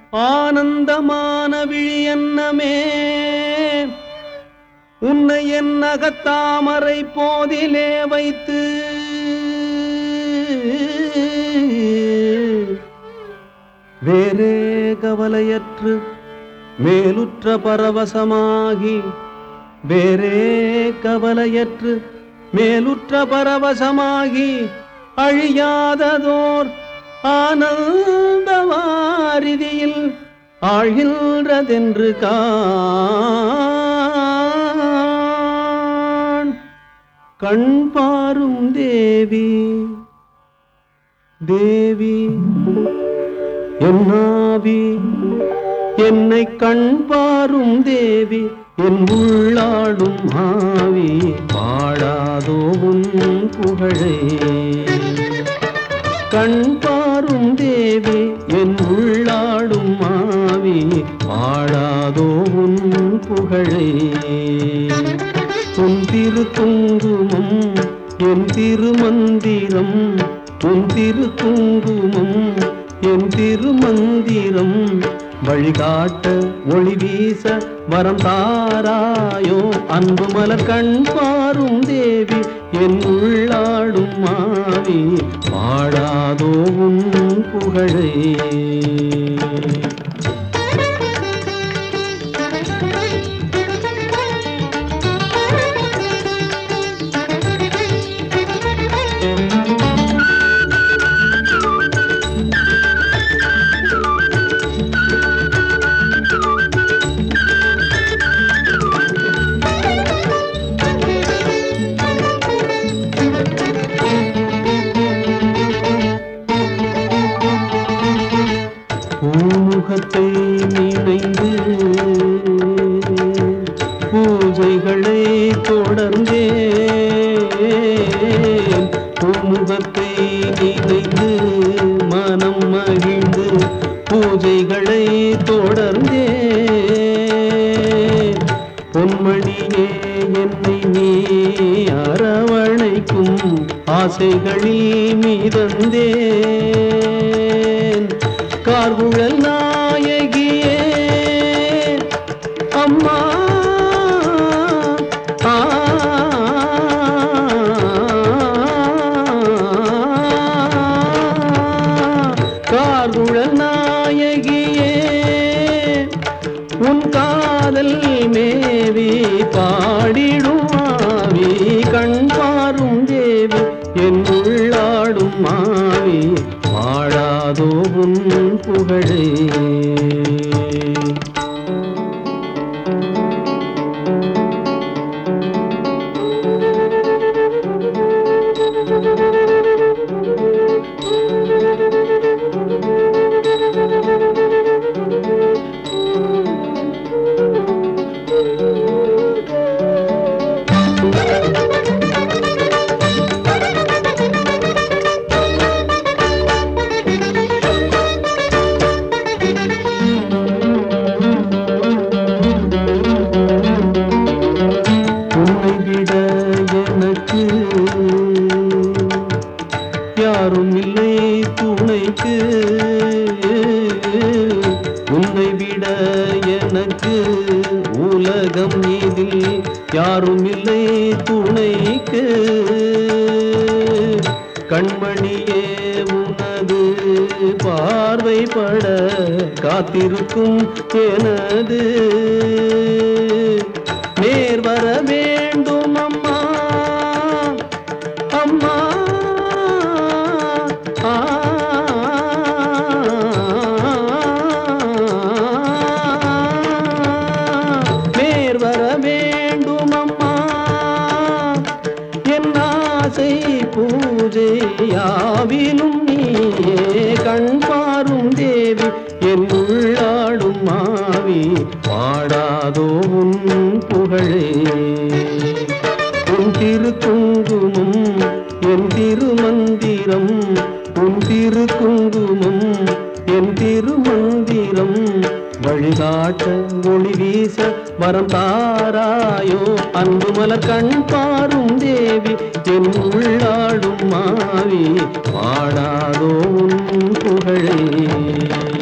ஆனந்தமான விழியன்னமே உன்னை என் அகத்தாமரை போதிலே வைத்து வேறே கவலையற்று மேலுற்ற பரவசமாகி வேறே கவலையற்று மேலுற்ற பரவசமாகி அழியாததோர் ஆனந்தவாரிதியில் ஆழ்கின்றதென்று காண் கண் பாரும் தேவி தேவி என்னாவி என்னை கண் பாரும் தேவி என் உள்ளாடும் ஆவி பாடாதோ உன் புகழே கண் பாரும் தேவி என் உள்ளாடும் ஆவி பாடாதோ உன் புகழே உன் திரு குங்குமம் என் திருமந்திரம் உன் திரு குங்குமம் என் திருமந்திரம் வழிகாட்ட ஒளி வீச வரம் தாராயோ அன்பு மலர் கண் பாரும் தேவி என் உள்ளாடும் மாவி பாடாதோ உன் புகழே பூமுகத்தை நினைந்து பூஜைகளை தொடர்ந்தேன் பூமுகத்தை நினைந்து மனம் மகிழ்ந்து பூஜைகளை தொடர்ந்தேன் பொன்மணியே என்னை நீ அரவணைக்கும் ஆசைகளில் மீதந்தேன் கார்குழல் நாயகியே அம்மா ஆ, கார்குழல் நாயகியே உன் காதல் மேவி பாடிடும் மாவி கண் பாரும் தேவி என் உள்ளாடும் மாவி பாடாதோ உன் புகழே உன்னை விட எனக்கு யாரும் இல்லை துணைக்கு உன்னை விட எனக்கு உலகம் இதில் யாரும் இல்லை துணைக்கு கண்மணியே உனது பார்வைப்பட காத்திருக்கும் எனது நேர் வர வேண்டும் அம்மா அம்மா ஆ, நேர் வர வேண்டும் அம்மா என் ஆசை பூஜை யாவிலும் நீயே கண் பாரும் தேவி என் உள்ளாடும் மாவி பாடாதோ உன் புகழே உன் திரு குங்குமம் என் திருமந்திரம் உன் திரு குங்குமம் என் திருமந்திரம் வழிகாட்ட ஒளி வீச வரம் தாராயோ அன்பு மலர் கண் பாரும் தேவி என் உள்ளாடும் மாவி பாடாதோ உன் புகழே